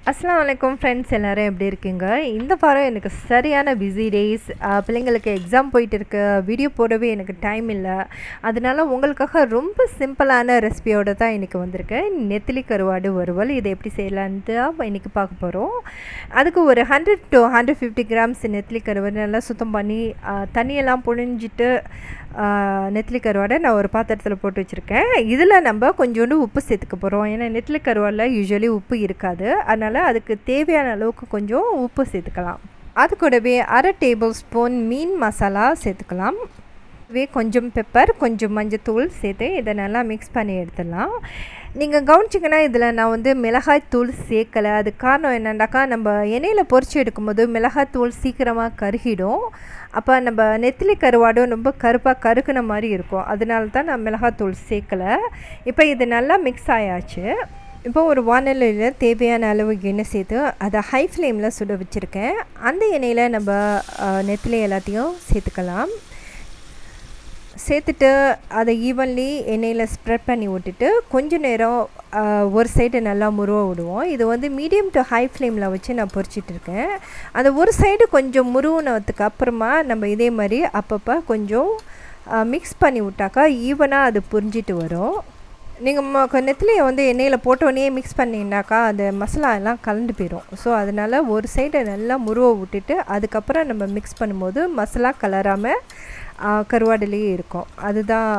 அஸ்ஸலாமு அலைக்கும் ஃப்ரெண்ட்ஸ் எல்லாரும் எப்படி இருக்கீங்க இந்த வாரம் எனக்கு சரியான பிஸி டேஸ் பிள்ளைங்களுக்கு எக்ஸாம் போயிட்டு இருக்கு வீடியோ போடவே எனக்கு டைம் இல்லை அதனால உங்களுக்காக ரொம்ப சிம்பிளான ரெசிபியோட தான் இன்றைக்கி வந்திருக்கேன் நெத்திலி கருவாடு வறுவல் இதை எப்படி செய்யலான்ட்டு தான் இன்றைக்கி பார்க்க போகிறோம் அதுக்கு ஒரு hundred to hundred fifty grams நெத்திலி கருவாடு நல்லா சுத்தம் பண்ணி ஆ, தண்ணியெல்லாம் புழிஞ்சிட்டு ஆ, நெத்திலி கருவாடை நான் ஒரு பாத்திரத்தில் போட்டு வச்சுருக்கேன் இதில் நம்ம கொஞ்சோண்டு உப்பு சேர்த்துக்க போகிறோம் ஏன்னா நெத்திலி கருவாடில் யூஸ்வலி உப்பு இருக்காது அதனால் அதுக்கு தேவையான அளவுக்கு கொஞ்சம் உப்பு சேர்த்துக்கலாம் அது கூடவே அரை டேபிள் ஸ்பூன் மீன் மசாலா சேர்த்துக்கலாம் இதுவே கொஞ்சம் பெப்பர் கொஞ்சம் மஞ்சத்தூள் சேர்த்து இதை நல்லா மிக்ஸ் பண்ணி எடுத்துடலாம் நீங்கள் கவனிச்சிங்கன்னா இதில் நான் வந்து மிளகாய் தூள் சேர்க்கலை அது காரணம் என்னண்டாக்கா நம்ம எண்ணெயில் பொரிச்சு எடுக்கும்போது மிளகாய் தூள் சீக்கிரமாக கருகிடும் அப்போ நம்ம நெத்திலி கருவாடும் ரொம்ப கருப்பாக கருகுன மாதிரி இருக்கும் அதனால தான் நான் மிளகாய் தூள் சேர்க்கலை இப்போ இது நல்லா மிக்ஸ் ஆயாச்சு இப்போ ஒரு வானலியில் தேவையான அளவு எண்ணெய் சேர்த்து அதை ஹை ஃப்ளேமில் சுட வச்சுருக்கேன் அந்த எண்ணெயில் நம்ம அஹ், நெத்திலி எல்லாத்தையும் சேர்த்துக்கலாம் சேர்த்துட்டு அதை ஈவன்லி எண்ணெயில் ஸ்ப்ரெட் பண்ணி விட்டுட்டு கொஞ்ச நேரம் ஆஹ், ஒரு சைடு நல்லா முருவ விடுவோம் இது வந்து மீடியம் டு ஹை ஃப்ளேமில் வச்சு நான் பொரிச்சிட்டு இருக்கேன் அந்த ஒரு சைடு கொஞ்சம் முருவினதுக்கு அப்புறமா நம்ம இதே மாதிரி அப்பப்போ கொஞ்சம் மிக்ஸ் பண்ணி விட்டாக்கா ஈவனாக அது புரிஞ்சிட்டு வரும் நீங்கள் நெத்திலியை வந்து எண்ணெயில் போட்டோடனே மிக்ஸ் பண்ணிங்கனாக்கா அந்த மசாலா எல்லாம் கலந்து போயிடும் ஸோ அதனால் ஒரு சைடை நல்லா முருவ விட்டுட்டு அதுக்கப்புறம் நம்ம மிக்ஸ் பண்ணும்போது மசாலா கலராமல் கருவாடுலேயே இருக்கும் அதுதான்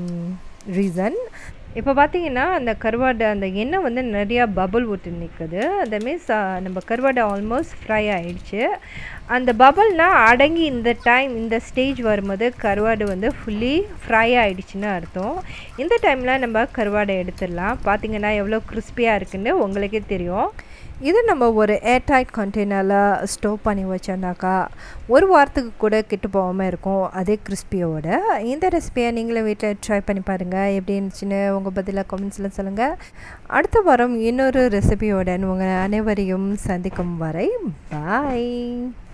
ரீசன் இப்போ பார்த்தீங்கன்னா அந்த கருவாடு அந்த எண்ணெய் வந்து நிறையா பபுள் விட்டு நிற்குது அந்த மீன்ஸ் நம்ம கருவாடு ஆல்மோஸ்ட் ஃப்ரை ஆயிடுச்சு அந்த பபுள்னால் அடங்கி இந்த டைம் இந்த ஸ்டேஜ் வரும்போது கருவாடு வந்து ஃபுல்லி ஃப்ரை ஆயிடுச்சுன்னு அர்த்தம் இந்த டைமில் நம்ம கருவாடை எடுத்துடலாம் பார்த்தீங்கன்னா எவ்வளோ கிறிஸ்பியாக இருக்குன்னு உங்களுக்கே தெரியும் இது நம்ம ஒரு ஏர்டைட் கண்டெய்னரில் ஸ்டோர் பண்ணி வச்சோம்னாக்கா ஒரு வாரத்துக்கு கூட கெட்டு போகாமல் இருக்கும் அதே கிறிஸ்பியோட இந்த ரெசிபியை நீங்களும் வீட்டில் ட்ரை பண்ணி பாருங்கள் எப்படி இருந்துச்சுன்னு உங்கள் பதிலாக கமெண்ட்ஸில் சொல்லுங்கள் அடுத்த வாரம் இன்னொரு ரெசிபியோட உங்கள் அனைவரையும் சந்திக்கும் வரை பாய்